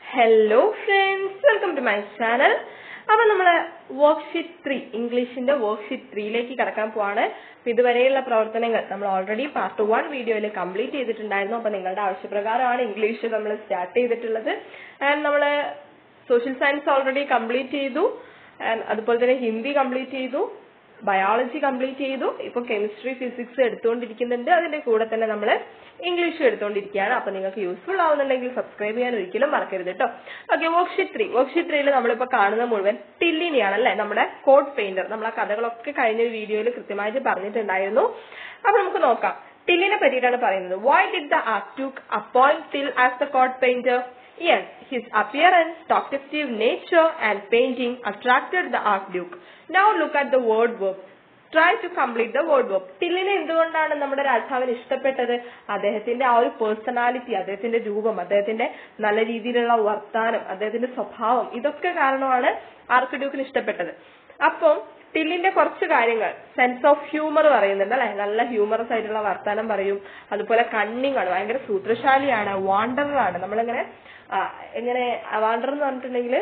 Hello friends welcome to my channel അപ്പൊ നമ്മള് worksheet three ഇംഗ്ലീഷിന്റെ വർക്ക്ഷീറ്റ് ത്രീയിലേക്ക് കടക്കാൻ പോവാണ് അപ്പൊ ഇതുവരെയുള്ള പ്രവർത്തനങ്ങൾ നമ്മൾ ഓൾറെഡി പാർട്ട് വൺ വീഡിയോയിൽ കംപ്ലീറ്റ് ചെയ്തിട്ടുണ്ടായിരുന്നു അപ്പൊ നിങ്ങളുടെ ആവശ്യപ്രകാരമാണ് ഇംഗ്ലീഷ് നമ്മൾ സ്റ്റാർട്ട് ചെയ്തിട്ടുള്ളത് ആൻഡ് നമ്മള് സോഷ്യൽ സയൻസ് ഓൾറെഡി കംപ്ലീറ്റ് ചെയ്തു ആൻഡ് അതുപോലെ തന്നെ ഹിന്ദി കംപ്ലീറ്റ് ചെയ്തു ബയോളജി കംപ്ലീറ്റ് ചെയ്തു ഇപ്പൊ കെമിസ്ട്രി ഫിസിക്സ് എടുത്തുകൊണ്ടിരിക്കുന്നുണ്ട് അതിന്റെ കൂടെ തന്നെ നമ്മൾ ഇംഗ്ലീഷ് എടുത്തുകൊണ്ടിരിക്കുകയാണ് അപ്പൊ നിങ്ങൾക്ക് യൂസ്ഫുൾ ആവുന്നുണ്ടെങ്കിൽ സബ്സ്ക്രൈബ് ചെയ്യാൻ ഒരിക്കലും മറക്കരുത് കേട്ടോ ഓക്കെ വർക്ക്ഷീറ്റ് ത്രീ വർക്ക്ഷീറ്റ് ത്രീയിൽ നമ്മളിപ്പോ കാണുന്ന മുഴുവൻ ടില്ലിനെയാണ് അല്ലെ നമ്മുടെ കോഡ് പെയിന്റർ നമ്മൾ ആ കഥകളൊക്കെ കഴിഞ്ഞ വീഡിയോയിൽ കൃത്യമായിട്ട് പറഞ്ഞിട്ടുണ്ടായിരുന്നു അപ്പൊ നമുക്ക് നോക്കാം ടില്ലിനെ പറ്റിയിട്ടാണ് പറയുന്നത് why did the archduke appoint Till as the court painter Yes, his appearance, talkative nature and painting attracted the Archduke. Now look at the word verb. Try to complete the word work ടില്ലിനെ എന്തുകൊണ്ടാണ് നമ്മുടെ രാജാവിന് ഇഷ്ടപ്പെട്ടത് അദ്ദേഹത്തിന്റെ ആ ഒരു personality അദ്ദേഹത്തിന്റെ രൂപം അദ്ദേഹത്തിന്റെ നല്ല രീതിയിലുള്ള വർത്താനം അദ്ദേഹത്തിന്റെ സ്വഭാവം ഇതൊക്കെ കാരണമാണ് ആർക്കിഡ്യൂക്കിന് ഇഷ്ടപ്പെട്ടത് അപ്പം ടില്ലിന്റെ കുറച്ച് കാര്യങ്ങൾ സെൻസ് ഓഫ് ഹ്യൂമർ പറയുന്നുണ്ട് അല്ലെ നല്ല ഹ്യൂമറസ് ആയിട്ടുള്ള വർത്താനം പറയും അതുപോലെ കണ്ണിങ് ആണ് ഭയങ്കര സൂത്രശാലിയാണ് വാണ്ടറർ ആണ് നമ്മളിങ്ങനെ എങ്ങനെ വാണ്ടർ എന്ന് പറഞ്ഞിട്ടുണ്ടെങ്കിൽ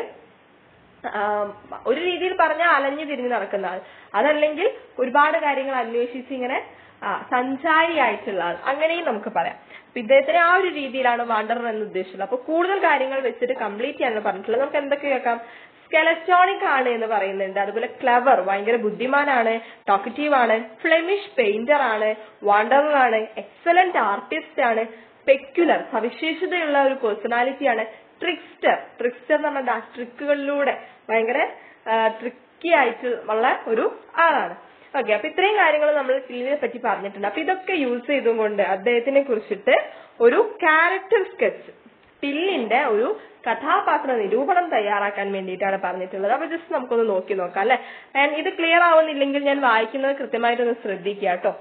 ഒരു രീതിയിൽ പറഞ്ഞാൽ അലഞ്ഞു തിരിഞ്ഞ് നടക്കുന്ന ആൾ അതല്ലെങ്കിൽ ഒരുപാട് കാര്യങ്ങൾ അന്വേഷിച്ച് ഇങ്ങനെ സഞ്ചാരിയായിട്ടുള്ള ആൾ അങ്ങനെയും നമുക്ക് പറയാം അപ്പൊ ഇദ്ദേഹത്തിന് ആ ഒരു രീതിയിലാണ് വാണ്ടറർ എന്ന് ഉദ്ദേശിച്ചത് അപ്പൊ കൂടുതൽ കാര്യങ്ങൾ വെച്ചിട്ട് കംപ്ലീറ്റ് ചെയ്യാനാണ് പറഞ്ഞിട്ടുള്ളത് നമുക്ക് എന്തൊക്കെ കേൾക്കാം സ്കെലറ്റോണിക് ആണ് എന്ന് പറയുന്നുണ്ട് അതുപോലെ ക്ലവർ ഭയങ്കര ബുദ്ധിമാനാണ് ടോക്കറ്റീവ് ആണ് ഫ്ലെമിഷ് പെയിന്റർ ആണ് വാണ്ടറർ ആണ് എക്സലന്റ് ആർട്ടിസ്റ്റ് ആണ് പെക്യുലർ സവിശേഷതയുള്ള ഒരു പേഴ്സണാലിറ്റി ആണ് ട്രിക്സ്റ്റർ ട്രിക്സ്റ്റർ എന്ന് പറഞ്ഞാൽ ട്രിക്കുകളിലൂടെ ഭയങ്കര ട്രിക്കി ആയിട്ട് ഉള്ള ഒരു ആളാണ് ഓക്കെ അപ്പൊ ഇത്രയും കാര്യങ്ങൾ നമ്മൾ ടില്ലിനെ പറ്റി പറഞ്ഞിട്ടുണ്ട് അപ്പൊ ഇതൊക്കെ യൂസ് ചെയ്തുകൊണ്ട് അദ്ദേഹത്തിനെ കുറിച്ചിട്ട് ഒരു ക്യാരക്ടർ സ്കെച്ച് ടില്ലിന്റെ ഒരു കഥാപാത്ര നിരൂപണം തയ്യാറാക്കാൻ വേണ്ടിയിട്ടാണ് പറഞ്ഞിട്ടുള്ളത് അപ്പൊ ജസ്റ്റ് നമുക്കൊന്ന് നോക്കി നോക്കാം അല്ലെ ഇത് ക്ലിയർ ആവുന്നില്ലെങ്കിൽ ഞാൻ വായിക്കുന്നത് കൃത്യമായിട്ടൊന്ന് ശ്രദ്ധിക്കുക കേട്ടോ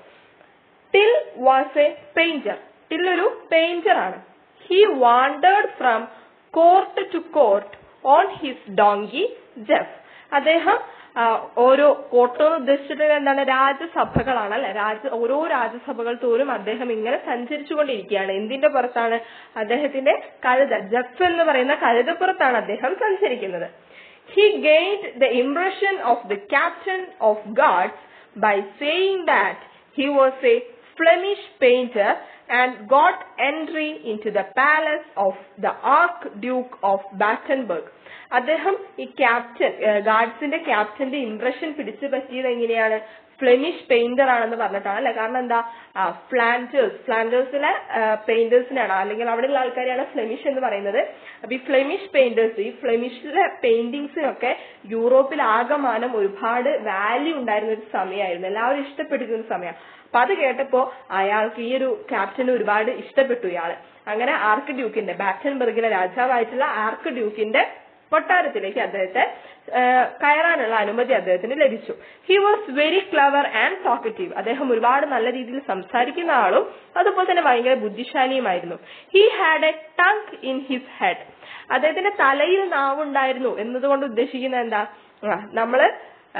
Till was a painter Till ഒരു പെയിന്റർ ആണ് he wandered from court to court on his donkey Jeff അദ്ദേഹം ഓരോ കോർട്ട് എന്ന് ഉദ്ദേശിച്ചിട്ട് എന്താണ് രാജസഭകളാണ് അല്ലെ രാജ ഓരോ രാജസഭകൾ തോറും അദ്ദേഹം ഇങ്ങനെ സഞ്ചരിച്ചുകൊണ്ടിരിക്കുകയാണ് എന്തിന്റെ പുറത്താണ് അദ്ദേഹത്തിന്റെ കഴുത ജഫ് എന്ന് പറയുന്ന കഴുതപ്പുറത്താണ് അദ്ദേഹം സഞ്ചരിക്കുന്നത് he gained the impression of the captain of guards by saying that he was a Flemish painter and got entry into the palace of the Archduke of Battenberg. അദ്ദേഹം ഈ ക്യാപ്റ്റൻ ഗാർഡ്സിന്റെ ക്യാപ്റ്റന്റെ ഇംപ്രഷൻ പിടിച്ചു പറ്റിയത് എങ്ങനെയാണ് ഫ്ലെമിഷ് പെയിന്റർ ആണെന്ന് പറഞ്ഞിട്ടാണ് അല്ലെ കാരണം എന്താ ഫ്ലാൻഡേഴ്സ് ഫ്ലാൻഡേഴ്സിലെ പെയിന്റേഴ്സിനാണ് അല്ലെങ്കിൽ അവിടെയുള്ള ആൾക്കാരെയാണ് ഫ്ലെമിഷ് എന്ന് പറയുന്നത് അപ്പൊ ഈ ഫ്ലെമിഷ് പെയിന്റേഴ്സ് ഈ ഫ്ലെമിഷിലെ പെയിന്റിങ്സിനൊക്കെ യൂറോപ്പിൽ ആകമാനം ഒരുപാട് വാല്യൂ ഉണ്ടായിരുന്ന ഒരു സമയമായിരുന്നു എല്ലാവരും ഇഷ്ടപ്പെട്ടിരുന്ന ഒരു സമയം അപ്പൊ അത് കേട്ടപ്പോ അയാൾക്ക് ഈ ഒരു ക്യാപ്റ്റന് ഒരുപാട് ഇഷ്ടപ്പെട്ടു ഇയാള് അങ്ങനെ ആർക്ക് ഡ്യൂക്കിന്റെ ബാറ്റൻബർഗിലെ രാജാവായിട്ടുള്ള ആർക്ക് ഡ്യൂക്കിന്റെ കൊട്ടാരത്തിലേക്ക് അദ്ദേഹത്തെ കയറാനുള്ള അനുമതി അദ്ദേഹത്തിന് ലഭിച്ചു he was very clever and talkative അദ്ദേഹം ഒരുപാട് നല്ല രീതിയിൽ സംസാരിക്കുന്ന ആളും അതുപോലെ തന്നെ ഭയങ്കര ബുദ്ധിശാലിയുമായിരുന്നു he had a tongue in his head അദ്ദേഹത്തിന്റെ തലയിൽ നാവുണ്ടായിരുന്നു എന്നതുകൊണ്ട് ഉദ്ദേശിക്കുന്നത് എന്താ നമ്മള്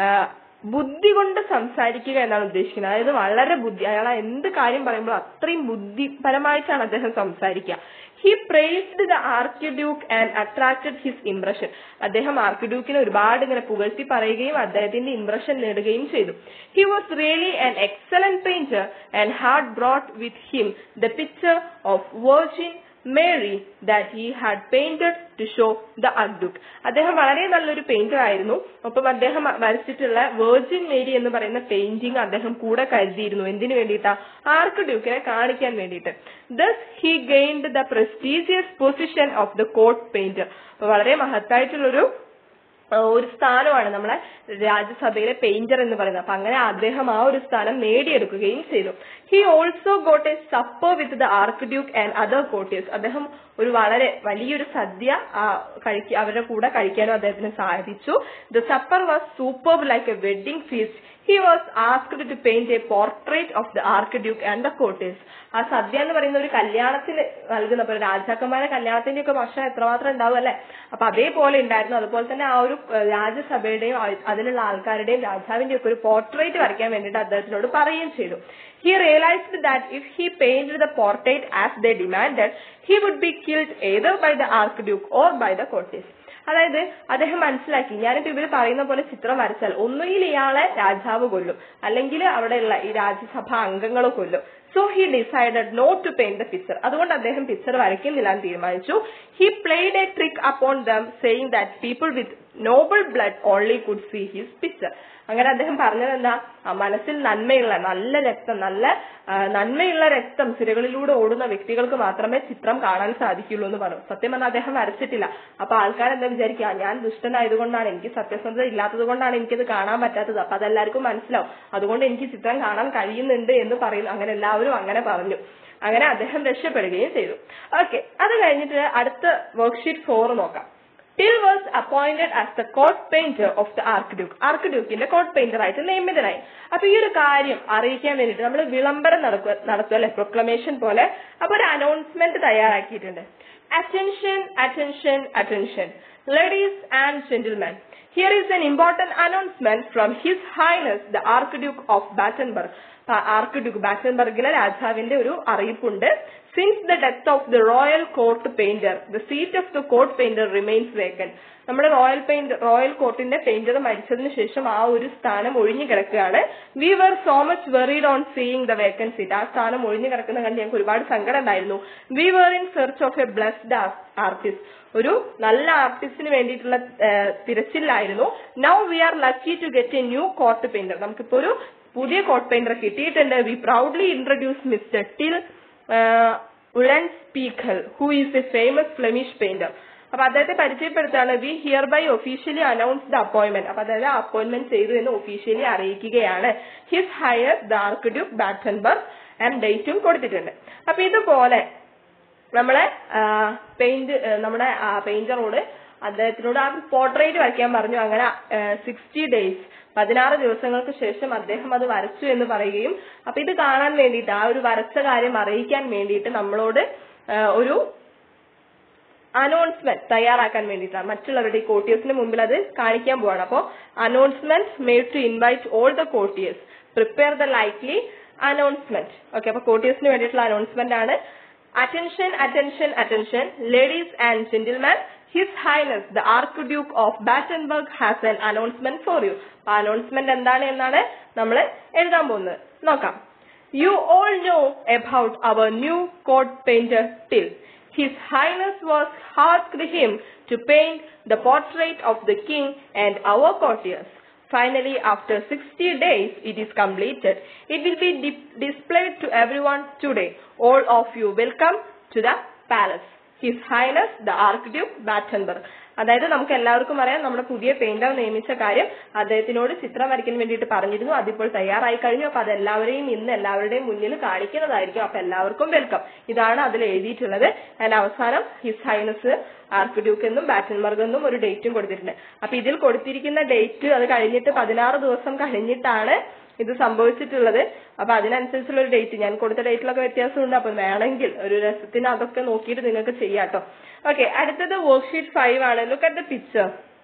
ബുദ്ധി കൊണ്ട് സംസാരിക്കുക എന്നാണ് ഉദ്ദേശിക്കുന്നത് അതായത് വളരെ ബുദ്ധി അയാൾ എന്ത് കാര്യം പറയുമ്പോൾ അത്രയും ബുദ്ധിപരമായിട്ടാണ് അദ്ദേഹം സംസാരിക്കുക he praised the archduke and attracted his impression അദ്ദേഹം ആർക്കിഡ്യൂക്കിനെ ഒരുപാട് ഇങ്ങനെ പുകഴ്ത്തി പറയുകയും അദ്ദേഹത്തിന്റെ ഇംപ്രഷൻ നേടുകയും ചെയ്തു he was really an excellent painter and had brought with him the picture of Virgin Mary that he had painted to show the archduke അദ്ദേഹം വളരെ നല്ലൊരു പെയിന്റർ ആയിരുന്നു ഒപ്പം അദ്ദേഹം വരച്ചിട്ടുള്ള വേർജിൻ മേരി എന്ന് പറയുന്ന പെയിന്റിംഗ് അദ്ദേഹം കൂടെ കരുതിയിരുന്നു എന്തിനു വേണ്ടിയിട്ടാ ആർക്ക് ഡ്യൂക്കിനെ കാണിക്കാൻ വേണ്ടിയിട്ട് thus he gained the prestigious position of the court painter വളരെ മഹത്തായിട്ടുള്ളൊരു ഒരു സ്ഥാനമാണ് നമ്മളെ രാജ്യസഭയിലെ പെയിന്റർ എന്ന് പറയുന്നത് അപ്പൊ അങ്ങനെ അദ്ദേഹം ആ ഒരു സ്ഥാനം നേടിയെടുക്കുകയും ചെയ്തു he also got a supper with the archduke and other courtiers അദ്ദേഹം ഒരു വളരെ വലിയൊരു സദ്യ കഴിക്കുക അവരുടെ കൂടെ കഴിക്കാനും അദ്ദേഹത്തിന് സാധിച്ചു the supper was super like a wedding feast he was asked to paint a portrait of the archduke and the courtiers ആ സദ്യ എന്ന് പറയുന്ന ഒരു കല്യാണത്തിന് നൽകുന്ന പോലെ രാജാക്കന്മാരുടെ കല്യാണത്തിന്റെ ഒക്കെ ഭക്ഷണം എത്രമാത്രം ഉണ്ടാവും അല്ലെ അപ്പൊ അതേപോലെ ഉണ്ടായിരുന്നു അതുപോലെ തന്നെ ആ ഒരു ഏഹ്, രാജ്യസഭയുടെയും ആ- അതിലുള്ള ആൾക്കാരുടെയും രാജാവിന്റെയും ഒക്കെ ഒരു പോർട്രേറ്റ് വരയ്ക്കാൻ വേണ്ടിയിട്ട് അദ്ദേഹത്തിനോട് പറയുകയും ചെയ്തു he realized that if he painted the portrait as they demanded he would be killed either by the archduke or by the courtiers അതായത് അദ്ദേഹം മനസ്സിലാക്കി ഞാനിപ്പോ ഇവര് പറയുന്ന പോലെ ചിത്രം വരച്ചാൽ ഒന്നുകിൽ ഇയാളെ രാജാവ് കൊല്ലും അല്ലെങ്കിൽ അവിടെയുള്ള ഈ രാജ്യസഭാ അംഗങ്ങൾ കൊല്ലും so he decided not to paint the picture അതുകൊണ്ട് അദ്ദേഹം പിക്ചർ വരയ്ക്കുന്നില്ല എന്ന് തീരുമാനിച്ചു he played a trick upon them saying that people with noble blood only could see his picture അങ്ങനെ അദ്ദേഹം പറഞ്ഞത് എന്താ ആ മനസ്സിൽ നന്മയുള്ള നല്ല രക്തം നല്ല ആ, നന്മയുള്ള രക്തം സിരകളിലൂടെ ഓടുന്ന വ്യക്തികൾക്ക് മാത്രമേ ചിത്രം കാണാൻ സാധിക്കുള്ളൂ എന്ന് പറഞ്ഞു സത്യം പറഞ്ഞാൽ അദ്ദേഹം വരച്ചിട്ടില്ല അപ്പൊ ആൾക്കാർ എന്താ വിചാരിക്കുക ഞാൻ ദുഷ്ടനായതുകൊണ്ടാണ് എനിക്ക് സത്യസന്ധത ഇല്ലാത്തത് കൊണ്ടാണ് എനിക്കിത് കാണാൻ പറ്റാത്തത് അപ്പൊ അതെല്ലാവർക്കും മനസ്സിലാവും അതുകൊണ്ട് എനിക്ക് ചിത്രം കാണാൻ കഴിയുന്നുണ്ട് എന്ന് പറയുന്നു അങ്ങനെ എല്ലാവരും അങ്ങനെ പറഞ്ഞു അങ്ങനെ അദ്ദേഹം രക്ഷപ്പെടുകയും ചെയ്തു ഓക്കെ അത് കഴിഞ്ഞിട്ട് അടുത്ത വർക്ക്ഷീറ്റ് ഫോർ നോക്കാം Till was appointed as the court painter of the archduke ആർക്ക്ഡ്യൂക്കിന്റെ കോട്ട് പെയിന്റർ ആയിട്ട് നിയമിതനായി അപ്പൊ ഈ ഒരു കാര്യം അറിയിക്കാൻ വേണ്ടിയിട്ട് നമ്മൾ വിളംബരം നടക്കുക നടത്തും അല്ലെ പ്രൊക്ലമേഷൻ പോലെ അപ്പൊ ഒരു അനൗൺസ്മെന്റ് തയ്യാറാക്കിയിട്ടുണ്ട് attention attention attention ladies and gentleman here is an important announcement from his highness the archduke of Battenberg archduke ബാറ്റൻബർഗിലെ രാജാവിന്റെ ഒരു അറിയിപ്പുണ്ട് since the death of the royal court painter the seat of the court painter remains vacant നമ്മുടെ royal paint royal കോർട്ടിന്റെ painter മരിച്ചതിന് ശേഷം ആ ഒരു സ്ഥാനം ഒഴിഞ്ഞു കിടക്കുകയാണ് we were so much worried on seeing the vacant seat ആ സ്ഥാനം ഒഴിഞ്ഞു കിടക്കുന്ന കണ്ട് ഞങ്ങൾക്ക് ഒരുപാട് സങ്കടം ഉണ്ടായിരുന്നു we were in search of a blessed artist ഒരു നല്ല ആർട്ടിസ്റ്റിന് വേണ്ടിയിട്ടുള്ള ഏഹ്, തിരച്ചിലായിരുന്നു now we are lucky to get a new court painter നമുക്കിപ്പോ ഒരു പുതിയ കോട്ട് പെയിന്റർ കിട്ടിയിട്ടുണ്ട് we proudly introduce mister Till Eulenspiegel who is a famous Flemish painter അപ്പൊ അദ്ദേഹത്തെ പരിചയപ്പെടുത്താണ് we hear by officially announce the appointment അപ്പൊ അതായത് appointment ചെയ്തു എന്ന് ഒഫീഷ്യലി അറിയിക്കുകയാണ് his higher the archduke Battenberg and ഡേറ്റും കൊടുത്തിട്ടുണ്ട് അപ്പൊ ഇതുപോലെ നമ്മളെ പെയിന്റ് നമ്മുടെ പെയിന്ററോട് അദ്ദേഹത്തിനോട് ആ പോർട്രേറ്റ് വരയ്ക്കാൻ പറഞ്ഞു അങ്ങനെ സിക്സ്റ്റി ഡേയ്സ് പതിനാറ് ദിവസങ്ങൾക്ക് ശേഷം അദ്ദേഹം അത് വരച്ചു എന്ന് പറയുകയും അപ്പൊ ഇത് കാണാൻ വേണ്ടിയിട്ട് ആ ഒരു വരച്ച കാര്യം അറിയിക്കാൻ വേണ്ടിയിട്ട് നമ്മളോട് ആ, ഒരു അനൗൺസ്മെന്റ് തയ്യാറാക്കാൻ വേണ്ടിയിട്ടാണ് മറ്റുള്ളവരുടെ ഈ കോട്ടിയേഴ്സിന് മുമ്പിൽ അത് കാണിക്കാൻ പോവാണ് അപ്പോൾ announcement made to invite all the courtiers prepare the likely announcement okay അപ്പൊ കോട്ടിയേഴ്സിന് വേണ്ടിയിട്ടുള്ള അനൗൺസ്മെന്റ് ആണ് attention attention attention ladies and gentleman his highness the archduke of Battenberg has an announcement for you ആ അനൗൺസ്മെന്റ് എന്താണ് എന്നാണ് നമ്മൾ എഴുതാൻ പോകുന്നത് നോക്കാം you all know about our new court painter Till His Highness was asked him to paint the portrait of the king and our courtiers. Finally, after 60 days, it is completed. It will be di- displayed to everyone today. All of you welcome to the palace. His Highness the Archduke Battenberg. അതായത് നമുക്ക് എല്ലാവർക്കും അറിയാം നമ്മുടെ പുതിയ painter നിയമിച്ച കാര്യം അദ്ദേഹത്തിനോട് ചിത്രം വരയ്ക്കാൻ വേണ്ടിയിട്ട് പറഞ്ഞിരുന്നു അതിപ്പോൾ തയ്യാറായി കഴിഞ്ഞു അപ്പൊ അത് എല്ലാവരെയും ഇന്ന് എല്ലാവരുടെയും മുന്നിൽ കാണിക്കുന്നതായിരിക്കും അപ്പൊ എല്ലാവർക്കും വെൽക്കം ഇതാണ് അതിൽ എഴുതിയിട്ടുള്ളത് ആൻഡ് അവസാനം ഹിസ് ഹൈനസ് ആർക്കിഡ്യൂക്ക് എന്നും ബാറ്റൻബർഗ് എന്നും ഒരു ഡേറ്റും കൊടുത്തിട്ടുണ്ട് അപ്പൊ ഇതിൽ കൊടുത്തിരിക്കുന്ന ഡേറ്റ് അത് കഴിഞ്ഞിട്ട് പതിനാറ് ദിവസം കഴിഞ്ഞിട്ടാണ് ഇത് സംഭവിച്ചിട്ടുള്ളത് അപ്പൊ അതിനനുസരിച്ചുള്ള ഒരു ഡേറ്റ് ഞാൻ കൊടുത്ത ഡേറ്റിലൊക്കെ വ്യത്യാസമുണ്ട് അപ്പൊ വേണമെങ്കിൽ ഒരു രസത്തിന് അതൊക്കെ നോക്കിയിട്ട് നിങ്ങൾക്ക് ചെയ്യാം കേട്ടോ ഓക്കെ അടുത്തത് വർക്ക്ഷീറ്റ് ഫൈവ് ആണ് look at the picture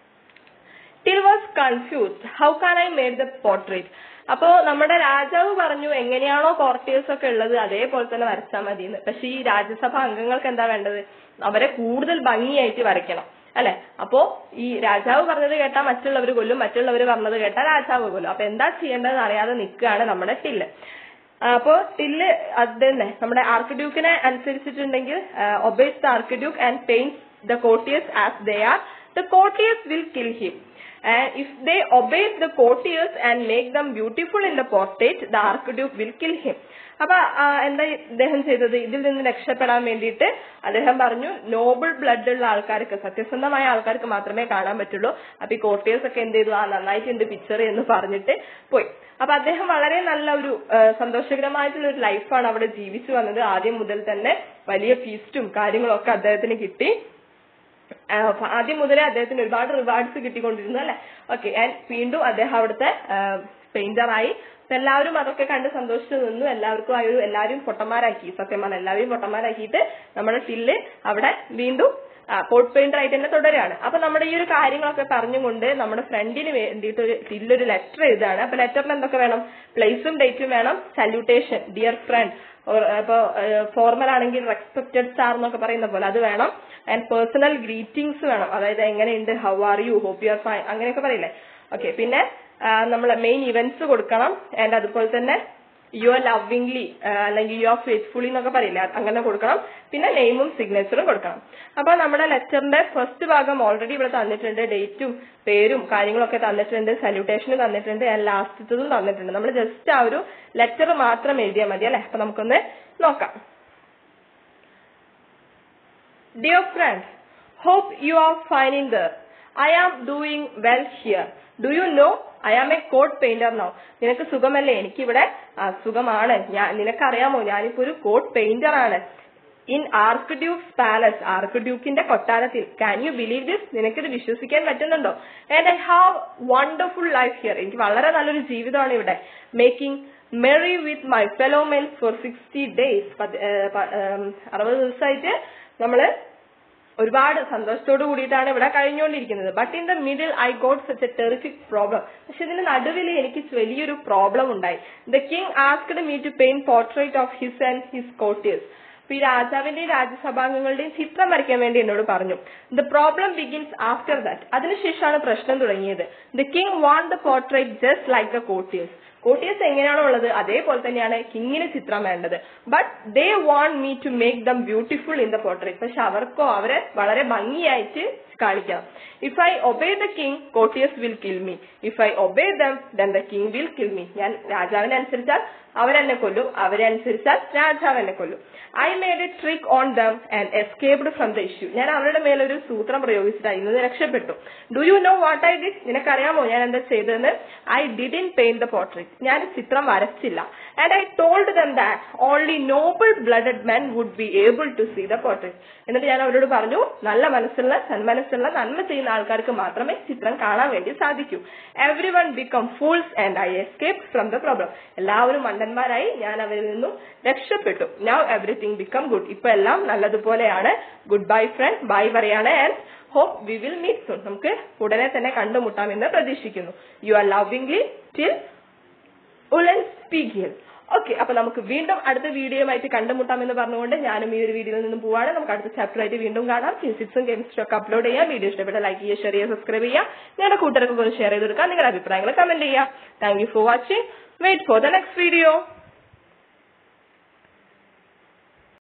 Till was confused how can I made the portrait അപ്പോ നമ്മുടെ രാജാവ് പറഞ്ഞു എങ്ങനെയാണോ കോർട്ടിയേഴ്സ് ഒക്കെ ഉള്ളത് അതേപോലെ തന്നെ വരച്ചാൽ മതി എന്ന് പക്ഷെ ഈ രാജ്യസഭ അംഗങ്ങൾക്ക് എന്താ വേണ്ടത് അവരെ കൂടുതൽ ഭംഗിയായിട്ട് വരയ്ക്കണം അല്ലെ അപ്പോ ഈ രാജാവ് പറഞ്ഞത് കേട്ടാൽ മറ്റുള്ളവർ കൊല്ലും മറ്റുള്ളവർ പറഞ്ഞത് കേട്ടാൽ രാജാവ് കൊല്ലും അപ്പൊ എന്താ ചെയ്യേണ്ടതെന്ന് അറിയാതെ നിൽക്കുകയാണ് നമ്മുടെ ടില്ല് അപ്പോ ടില്ല് അത് തന്നെ നമ്മുടെ ആർക്കിഡ്യൂക്കിനെ അനുസരിച്ചിട്ടുണ്ടെങ്കിൽ obeys the archduke and paint the courtiers as they are the courtiers will kill him And if they obey the courtiers and make them beautiful in the portrait, the archduke will kill him. അപ്പൊ ആ, എന്താ ഇദ്ദേഹം ചെയ്തത് ഇതിൽ നിന്ന് രക്ഷപ്പെടാൻ വേണ്ടിയിട്ട് അദ്ദേഹം പറഞ്ഞു നോബിൾ ബ്ലഡ് ഉള്ള ആൾക്കാർക്ക് സത്യസന്ധമായ ആൾക്കാർക്ക് മാത്രമേ കാണാൻ പറ്റുള്ളൂ അപ്പൊ ഈ കോർട്ടിയേഴ്സ് ഒക്കെ എന്ത് ചെയ്തു ആ നന്നായിട്ടുണ്ട് പിക്ചർ എന്ന് പറഞ്ഞിട്ട് പോയി അപ്പൊ അദ്ദേഹം വളരെ നല്ല ഒരു ആ, സന്തോഷകരമായിട്ടുള്ള ഒരു ലൈഫാണ് അവിടെ ജീവിച്ചു വന്നത് ആദ്യം മുതൽ തന്നെ വലിയ ഫീസ്റ്റും കാര്യങ്ങളും ഒക്കെ അദ്ദേഹത്തിന് കിട്ടി ആ, അപ്പൊ ആദ്യം മുതലേ അദ്ദേഹത്തിന് ഒരുപാട് റിവാർഡ്സ് കിട്ടിക്കൊണ്ടിരുന്നു അല്ലെ ഓക്കെ ആൻഡ് വീണ്ടും അദ്ദേഹം അവിടുത്തെ പെയിന്ററായി അപ്പൊ എല്ലാവരും അതൊക്കെ കണ്ട് സന്തോഷിച്ചു നിന്നു എല്ലാവർക്കും ആ ഒരു എല്ലാവരും പൊട്ടന്മാരാക്കി സത്യം പറഞ്ഞാൽ എല്ലാവരും പൊട്ടന്മാരാക്കിയിട്ട് നമ്മുടെ ടില്ല് അവിടെ വീണ്ടും കോട്ട് പെയിന്റർ ആയിട്ട് തന്നെ തുടരുകയാണ് അപ്പൊ നമ്മുടെ ഈ ഒരു കാര്യങ്ങളൊക്കെ പറഞ്ഞുകൊണ്ട് നമ്മുടെ ഫ്രണ്ടിന് വേണ്ടിയിട്ട് ഒരു ടില്ലൊരു ലെറ്റർ എഴുതാണ് അപ്പൊ ലെറ്ററിൽ എന്തൊക്കെ വേണം പ്ലേസും ഡേറ്റും വേണം സല്യൂട്ടേഷൻ ഡിയർ ഫ്രണ്ട് ഇപ്പൊ ഫോർമൽ ആണെങ്കിൽ റെസ്പെക്റ്റഡ് സ്റ്റാർ എന്നൊക്കെ പറയുന്ന പോലെ അത് വേണം ആൻഡ് പേഴ്സണൽ ഗ്രീറ്റിംഗ്സ് വേണം അതായത് എങ്ങനെയുണ്ട് how are you hope you are fine അങ്ങനെയൊക്കെ പറയില്ലേ ഓക്കെ പിന്നെ നമ്മൾ മെയിൻ ഇവന്റ്സ് കൊടുക്കണം ആൻഡ് അതുപോലെ തന്നെ യു ആർ ലവിംഗ്ലി അല്ലെങ്കിൽ യു ആർ ഫെയ്ത്ത്ഫുള്ളി എന്നൊക്കെ പറയില്ല അങ്ങനെ കൊടുക്കണം പിന്നെ നെയിമും സിഗ്നേച്ചറും കൊടുക്കണം അപ്പൊ നമ്മുടെ ലെറ്ററിന്റെ ഫസ്റ്റ് ഭാഗം ഓൾറെഡി ഇവിടെ തന്നിട്ടുണ്ട് ഡേറ്റും പേരും കാര്യങ്ങളൊക്കെ തന്നിട്ടുണ്ട് സല്യൂട്ടേഷനും തന്നിട്ടുണ്ട് ആൻഡ് ലാസ്റ്റത്തതും തന്നിട്ടുണ്ട് നമ്മൾ ജസ്റ്റ് ആ ഒരു ലെറ്റർ മാത്രം എഴുതിയാൽ മതി അല്ലെ അപ്പൊ നമുക്കൊന്ന് നോക്കാം Dear friend, hope you are fine in there. I am doing well here. Do you know I am a coat painter now? നിനക്ക് സുഖമല്ലേ എനിക്കിവിടെ ആ, സുഖമാണ് ഞാൻ നിനക്കറിയാമോ ഞാനിപ്പോ ഒരു കോട്ട് പെയിന്റർ ആണ് ഇൻ ആർക്ക് ഡ്യൂക്സ് പാലസ് ആർക്ക് ഡ്യൂക്കിന്റെ കൊട്ടാരത്തിൽ കാൻ യു ബിലീവ് ദിസ് നിനക്കിത് വിശ്വസിക്കാൻ പറ്റുന്നുണ്ടോ and I have wonderful life here എനിക്ക് വളരെ നല്ലൊരു ജീവിതമാണ് ഇവിടെ making merry with my fellow mens for sixty days അറുപത് ദിവസമായിട്ട് നമ്മള് ഒരുപാട് സന്തോഷത്തോട് കൂടിയിട്ടാണ് ഇവിടെ കഴിഞ്ഞുകൊണ്ടിരിക്കുന്നത് but in the middle I got such a terrific problem പക്ഷെ ഇതിന് നടുവിൽ എനിക്ക് വലിയൊരു പ്രോബ്ലം ഉണ്ടായി the king asked me to pain portrait of his and his courtiers അപ്പൊ ഈ രാജാവിന്റെയും രാജ്യസഭാംഗങ്ങളുടെയും ചിത്രം വരയ്ക്കാൻ വേണ്ടി എന്നോട് പറഞ്ഞു the problem begins after that അതിനുശേഷമാണ് പ്രശ്നം തുടങ്ങിയത് the king want the portrait just like the courtiers courtiers എങ്ങനെയാണോ ഉള്ളത് അതേപോലെ തന്നെയാണ് കിങ്ങിന് ചിത്രം വേണ്ടത് but they want me to make them beautiful in the portrait പക്ഷെ അവർക്കോ അവരെ വളരെ ഭംഗിയായിട്ട് കാണിക്കണം if I obey the king courtiers will kill me if I obey them then the king will kill me ഞാൻ രാജാവിനെ അനുസരിച്ചാൽ അവരെന്നെ കൊല്ലും അവരെ അനുസരിച്ചാൽ രാജാവ് എന്നെ കൊല്ലും I made a trick on them and escaped from the issue ഞാൻ അവരുടെ മേലൊരു സൂത്രം പ്രയോഗിച്ചിട്ട് അതിൽ നിന്ന് രക്ഷപ്പെട്ടു do you know what I did നിനക്കറിയാമോ ഞാൻ എന്താ ചെയ്തതെന്ന് I didn't paint the portrait ഞാൻ ചിത്രം വരച്ചില്ല and I told them that only noble blooded men would be able to see the portrait എന്നിട്ട് ഞാൻ അവരോട് പറഞ്ഞു നല്ല മനസ്സുള്ള സന്മനസ്സുള്ള നന്മ ചെയ്യുന്ന ആൾക്കാർക്ക് മാത്രമേ ചിത്രം കാണാൻ വേണ്ടി സാധിക്കൂ everyone become fools and I escape from the problem എല്ലാവരും മണ്ടന്മാരായി ഞാൻ അവരിൽ നിന്നും രക്ഷപ്പെട്ടു നൗ എവറിഥിങ് ബിക്കം ഗുഡ് ഇപ്പൊ എല്ലാം നല്ലതുപോലെയാണ് ഗുഡ് ബൈ ഫ്രണ്ട് ബൈ പറയാണ് and hope we will meet soon നമുക്ക് ഉടനെ തന്നെ കണ്ടുമുട്ടാമെന്ന് പ്രതീക്ഷിക്കുന്നു you are lovingly Till Eulenspiegel okay അപ്പൊ നമുക്ക് വീണ്ടും അടുത്ത വീഡിയോയുമായിട്ട് കണ്ടുമുട്ടാമെന്ന് പറഞ്ഞുകൊണ്ട് ഞാനും ഈ ഒരു വീഡിയോയിൽ നിന്നും പോവാണ് നമുക്ക് അടുത്ത ചാപ്റ്റർ ആയിട്ട് വീണ്ടും കാണാം ഫിസിക്സും കെമിസ്ട്രി ഒക്കെ അപ്ലോഡ് ചെയ്യാം വീഡിയോ ഇഷ്ടപ്പെട്ട ലൈക്ക് ചെയ്യുക ഷെയർ ചെയ്യുക സബ്സ്ക്രൈബ് ചെയ്യുക നിങ്ങളുടെ കൂട്ടുകാർക്ക് ഒന്ന് ഷെയർ ചെയ്ത് കൊടുക്കാം നിങ്ങളുടെ അഭിപ്രായങ്ങൾ കമന്റ് ചെയ്യുക thank you for watching wait for the next video